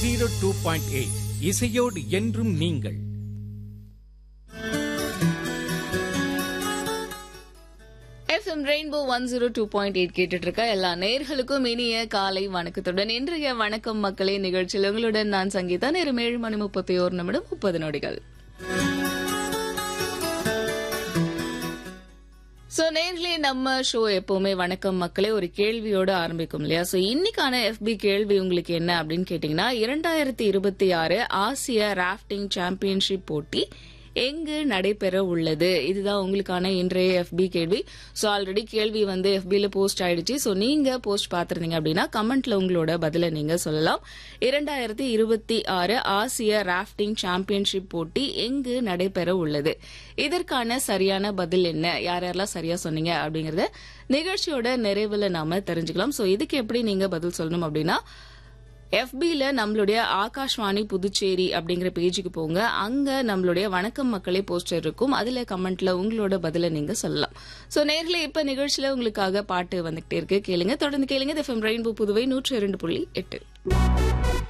zero two point eight இசையோடு என்றும் நீங்கள் FM Rainbow one zero two point eight கேட்டுட்டு இருக்க எல்லா நேர்களுக்கும் இனிய காலை வணக்கத்துடன் இன்றைய வணக்கம் மக்களே நிகழ்ச்சியில் உங்களுடன் நான் சங்கீதா நேரம் ஏழு மணி முப்பத்தி ஓரு நிமிடம் முப்பது நொடிகள் சோ நேர்களே நம்ம ஷோ எப்பவுமே வணக்கம் மக்களே ஒரு கேள்வியோட ஆரம்பிக்கும் இல்லையா சோ இன்னைக்கான எஃபி கேள்வி உங்களுக்கு என்ன அப்படின்னு கேட்டீங்கன்னா இரண்டாயிரத்தி இருபத்தி ஆறு ஆசிய ராஃப்டிங் சாம்பியன்ஷிப் போட்டி எங்கு நடைபெற உள்ளது இதுதான் உங்களுக்கான இன்றைய எஃபி கேள்வி சோ ஆல்ரெடி கேள்வி வந்து எஃபில போஸ்ட் ஆயிடுச்சு சோ நீங்க போஸ்ட் பார்த்திருந்தீங்க அப்படின்னா கமெண்ட்ல உங்களோட பதில நீங்க சொல்லலாம் இரண்டாயிரத்தி இருபத்தி ஆறு ஆசிய ராஃப்டிங் சாம்பியன்ஷிப் போட்டி எங்கு நடைபெற உள்ளது இதற்கான சரியான பதில் என்ன யார் யாரெல்லாம் சரியா சொன்னீங்க அப்படிங்கறத நிகழ்ச்சியோட நிறைவுல நாம தெரிஞ்சுக்கலாம் சோ இதுக்கு எப்படி நீங்க பதில் சொல்லணும் அப்படின்னா எஃபில நம்மளுடைய ஆகாஷ்வாணி புதுச்சேரி அப்படிங்கிற பேஜுக்கு போங்க அங்க நம்மளுடைய வணக்கம் மக்களே போஸ்டர் இருக்கும் அதுல கமெண்ட்ல உங்களோட பதில நீங்க சொல்லலாம் சோ நேர்ல இப்ப நிகழ்ச்சியில உங்களுக்காக பாட்டு வந்துகிட்டே இருக்கு கேளுங்க தொடர்ந்து கேளுங்க எஃப்எம் ரெயின்போ புதுவை நூற்றி இரண்டு புள்ளி எட்டு